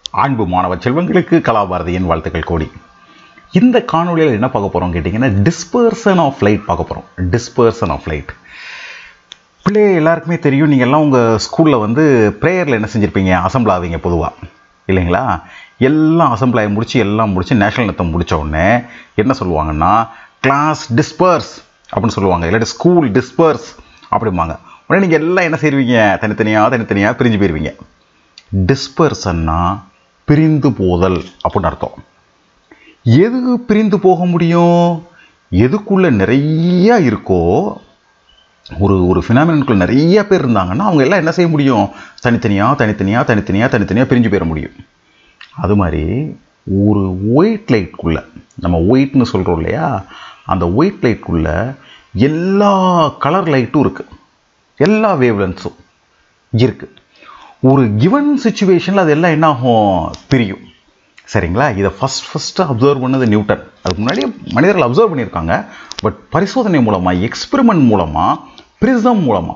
அன்பு மாணவ செல்வங்களுக்கு கலாபாரதியின் வாழ்த்துக்கள் கோடி இந்த காணொலியில் என்ன பார்க்க போகிறோம் கேட்டிங்கன்னா டிஸ்பர்சன் ஆஃப் லைட் பார்க்க போகிறோம் டிஸ்பர்சன் ஆஃப் லைட் பிள்ளை எல்லாருக்குமே தெரியும் நீங்கள் எல்லாம் உங்கள் ஸ்கூலில் வந்து ப்ரேயரில் என்ன செஞ்சுருப்பீங்க அசம்பிள் ஆவீங்க பொதுவாக இல்லைங்களா எல்லாம் அசம்பிள் ஆகி முடிச்சு எல்லாம் முடிச்சு நேஷனல் நத்தம் முடிச்ச உடனே என்ன சொல்லுவாங்கன்னா கிளாஸ் டிஸ்பர்ஸ் அப்படின்னு சொல்லுவாங்க இல்லாட்டி ஸ்கூல் டிஸ்பர்ஸ் அப்படிம்பாங்க உடனே நீங்கள் எல்லாம் என்ன செய்வீங்க தனித்தனியாக தனித்தனியாக பிரிஞ்சு போயிருவீங்க டிஸ்பர்சன்னா பிரிந்து போதல் அப்படின்னு அர்த்தம் எது பிரிந்து போக முடியும் எதுக்குள்ள நிறைய இருக்கோ ஒரு ஒரு ஃபினாமினனுக்குள்ள நிறைய பேர் இருந்தாங்கன்னா அவங்க எல்லாம் என்ன செய்ய முடியும் தனித்தனியாக தனித்தனியாக தனித்தனியாக தனித்தனியாக பிரிஞ்சு போயிட முடியும் அது மாதிரி ஒரு ஒயிட் லைட்குள்ளே நம்ம ஒயிட்னு சொல்கிறோம் இல்லையா அந்த ஒயிட் லைட்குள்ளே எல்லா கலர் லைட்டும் இருக்குது எல்லா வேவ்லன்ஸும் இருக்குது ஒரு கிவன் சுச்சுவேஷனில் அது எல்லாம் என்ன ஆகும் பிரியும் சரிங்களா இதை ஃபஸ்ட் ஃபஸ்ட்டு அப்சர்வ் பண்ணது நியூட்டன் அதுக்கு முன்னாடியே மனிதர்கள் அப்சர்வ் பண்ணியிருக்காங்க பட் பரிசோதனை மூலமாக எக்ஸ்பெரிமெண்ட் மூலமாக ப்ரிசம் மூலமாக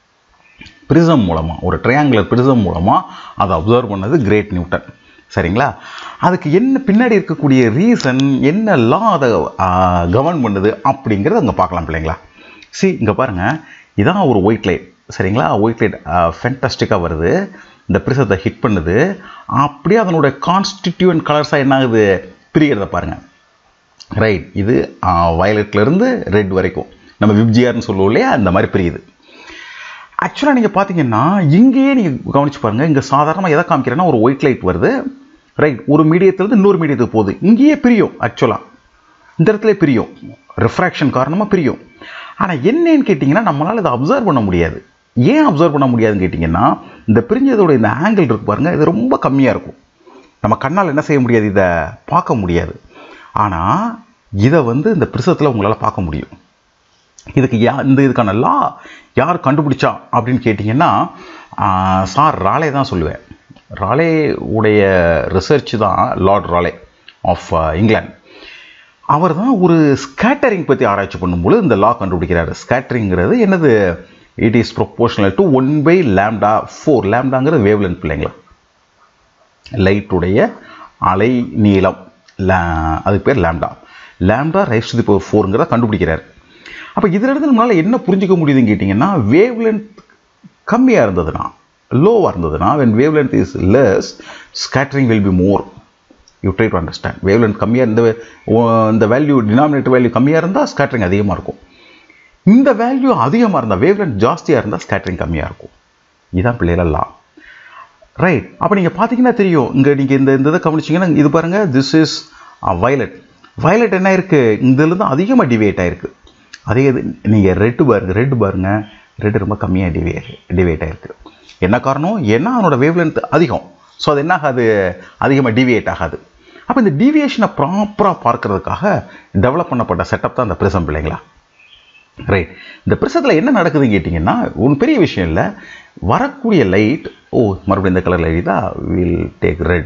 ப்ரிசம் மூலமாக ஒரு ட்ரையாங்குலர் ப்ரிசம் மூலமாக அதை அப்சர்வ் பண்ணது கிரேட் நியூட்டன் சரிங்களா அதுக்கு என்ன பின்னாடி இருக்கக்கூடிய ரீசன் என்ன லா அதை கவர்ன் பண்ணுது அப்படிங்கிறத அங்கே பார்க்கலாம் பிள்ளைங்களா சி இங்கே பாருங்கள் இதான் ஒரு ஒயிட் லைட் சரிங்களா ஒயிட் லைட் ஃபென்டாஸ்டிக்காக வருது இந்த ப்ரிசத்தை ஹிட் பண்ணுது அப்படியே அதனுடைய கான்ஸ்டிடியூவன்ட் கலர்ஸாக என்ன ஆகுது பிரிகிறத பாருங்கள் ரைட் இது வயலட்லேருந்து ரெட் வரைக்கும் நம்ம விப்ஜிஆர்னு சொல்லுவோம் இல்லையா அந்த மாதிரி பிரியுது ஆக்சுவலாக நீங்கள் பார்த்தீங்கன்னா இங்கேயே நீங்கள் கவனிச்சு பாருங்கள் இங்கே சாதாரணமாக எதை காமிக்கிறேன்னா ஒரு ஒயிட் லைட் வருது ரைட் ஒரு மீடியத்துலேருந்து இன்னொரு மீடியத்துக்கு போகுது இங்கேயே பிரியும் ஆக்சுவலாக இந்த இடத்துல பிரியும் ரிஃப்ராக்ஷன் காரணமாக பிரியும் ஆனால் என்னன்னு கேட்டிங்கன்னா நம்மளால் இதை அப்சர்வ் பண்ண முடியாது ஏன் அப்சர்வ் பண்ண முடியாதுன்னு கேட்டிங்கன்னா இந்த பிரிஞ்சதோட இந்த ஆங்கிள் இருக்கு பாருங்கள் இது ரொம்ப கம்மியாக இருக்கும் நம்ம கண்ணால் என்ன செய்ய முடியாது இதை பார்க்க முடியாது ஆனால் இதை வந்து இந்த பிரிசத்தில் உங்களால் பார்க்க முடியும் இதுக்கு யா இந்த இதுக்கான லா யார் கண்டுபிடிச்சா அப்படின்னு கேட்டிங்கன்னா சார் ராலே தான் சொல்லுவேன் ராலே உடைய ரிசர்ச் தான் லார்ட் ராலே ஆஃப் இங்கிலாந்து அவர் தான் ஒரு ஸ்கேட்டரிங் பற்றி ஆராய்ச்சி பண்ணும்போது இந்த லா கண்டுபிடிக்கிறாரு ஸ்கேட்டரிங்கிறது என்னது it is proportional to one by lambda four லேம்டாங்கிறது வேவ்லென்த் பிள்ளைங்களா லைட்டுடைய அலை நீளம் அதுக்கு பேர் lambda lambda raise to the power ஃபோருங்கிறத கண்டுபிடிக்கிறார் அப்போ இதிலிருந்து நம்மளால் என்ன புரிஞ்சிக்க முடியுதுன்னு கேட்டிங்கன்னா வேவ்லென்த் கம்மியாக இருந்ததுன்னா லோவாக இருந்ததுன்னா when wavelength is less scattering will be more you try to understand wavelength கம்மியாக இருந்த இந்த வேல்யூ டினாமினேட்டர் வேல்யூ கம்மியாக இருந்தால் ஸ்கேட்டரிங் அதிகமாக இருக்கும் இந்த வேல்யூ அதிகமாக இருந்தால் வேவ்லென்த் ஜாஸ்தியாக இருந்தால் ஸ்கேட்டரிங் கம்மியாக இருக்கும் இதுதான் பிள்ளைகளெல்லாம் ரைட் அப்போ நீங்கள் பார்த்தீங்கன்னா தெரியும் இங்கே நீங்கள் இந்த இந்த இதை கவனிச்சிங்கன்னா இது பாருங்கள் திஸ் இஸ் வயலட் வயலட் என்ன இருக்குது இதில் தான் அதிகமாக டிவேட் ஆகிருக்கு அதே இது நீங்கள் ரெட்டு பாருங்கள் ரெட்டு பாருங்கள் ரெட்டு ரொம்ப கம்மியாக டிவே டிவேட் ஆகிருக்கு என்ன காரணம் ஏன்னா அதனோட வேவ்லென்த் அதிகம் ஸோ அது என்ன ஆகாது அதிகமாக டிவியேட் ஆகாது அப்போ இந்த டிவியேஷனை ப்ராப்பராக பார்க்கறதுக்காக டெவலப் பண்ணப்பட்ட செட்டப் தான் இந்த ப்ரிசம் பிள்ளைங்களா ரைட் இந்த ப்ரிசத்தில் என்ன நடக்குதுன்னு கேட்டிங்கன்னா ஒன்று பெரிய விஷயம் இல்லை வரக்கூடிய லைட் ஓ மறுபடியும் இந்த கலர் லைட் தான் வில் டேக் ரெட்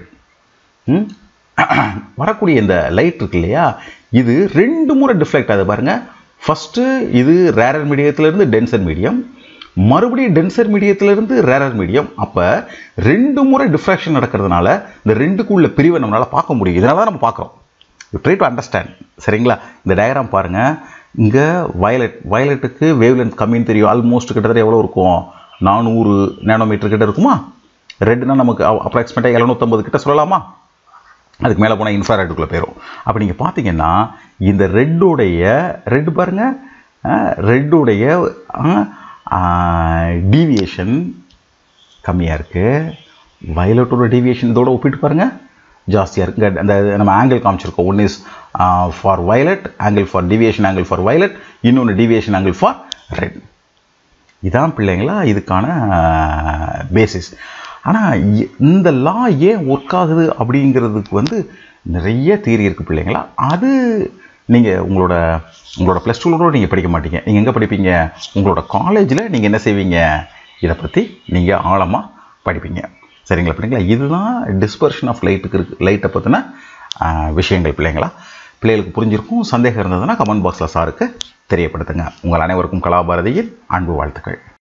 வரக்கூடிய இந்த லைட் இருக்கு இல்லையா இது ரெண்டு முறை டிஃப்ளெக்ட் ஆகுது பாருங்கள் ஃபஸ்ட்டு இது ரேரர் மீடியத்திலேருந்து டென்சர் மீடியம் மறுபடியும் டென்சர் மீடியத்திலேருந்து ரேரர் மீடியம் அப்போ ரெண்டு முறை டிஃப்ராக்ஷன் நடக்கிறதுனால இந்த ரெண்டுக்குள்ள பிரிவை நம்மளால் பார்க்க முடியும் இதனால தான் நம்ம பார்க்குறோம் யூ ட்ரை டு அண்டர்ஸ்டாண்ட் சரிங்களா இந்த டயக்ராம் பாருங்கள் இங்கே வயலட் வயலட்டுக்கு வேவ் லென்த் கம்மின்னு தெரியும் ஆல்மோஸ்ட் கிட்டத்தட்ட எவ்வளோ இருக்கும் நானூறு நேனோமீட்டர் கிட்ட இருக்குமா ரெட்னா நமக்கு அப்ராக்சிமேட்டாக எழுநூற்றம்பது கிட்ட சொல்லலாமா அதுக்கு மேலே போனால் இன்ஃப்ராரெட்டுக்குள்ளே போயிடும் அப்போ நீங்கள் பார்த்தீங்கன்னா இந்த ரெட்டுடைய ரெட்டு பாருங்கள் ரெட்டுடைய டீவியேஷன் கம்மியாக இருக்குது வயலட்டோட டீவியேஷன் இதோட ஒப்பிட்டு பாருங்கள் ஜாஸ்தியாக இருக்குது அந்த நம்ம ஆங்கிள் காமிச்சிருக்கோம் one is for violet angle for deviation angle for violet இன்னொன்று டிவியேஷன் ஆங்கிள் ஃபார் ரெட் இதான் பிள்ளைங்களா இதுக்கான பேசிஸ் ஆனால் இந்த லா ஏன் ஒர்க் ஆகுது அப்படிங்கிறதுக்கு வந்து நிறைய தியரி இருக்குது பிள்ளைங்களா அது நீங்கள் உங்களோட உங்களோட ப்ளஸ் டூலோட நீங்கள் படிக்க மாட்டீங்க நீங்கள் எங்கே படிப்பீங்க உங்களோட காலேஜில் நீங்கள் என்ன செய்வீங்க இதை பற்றி நீங்கள் ஆழமாக படிப்பீங்க சரிங்களா பிள்ளைங்களா இதுதான் டிஸ்பர்ஷன் ஆஃப் லைட்டுக்கு இருக்கு லைட்டை பற்றின விஷயங்கள் பிள்ளைங்களா பிள்ளைகளுக்கு புரிஞ்சிருக்கும் சந்தேகம் இருந்ததுன்னா கமெண்ட் பாக்ஸில் சாருக்கு தெரியப்படுத்துங்க உங்கள் அனைவருக்கும் கலாபாரதியின் அன்பு வாழ்த்துக்கள்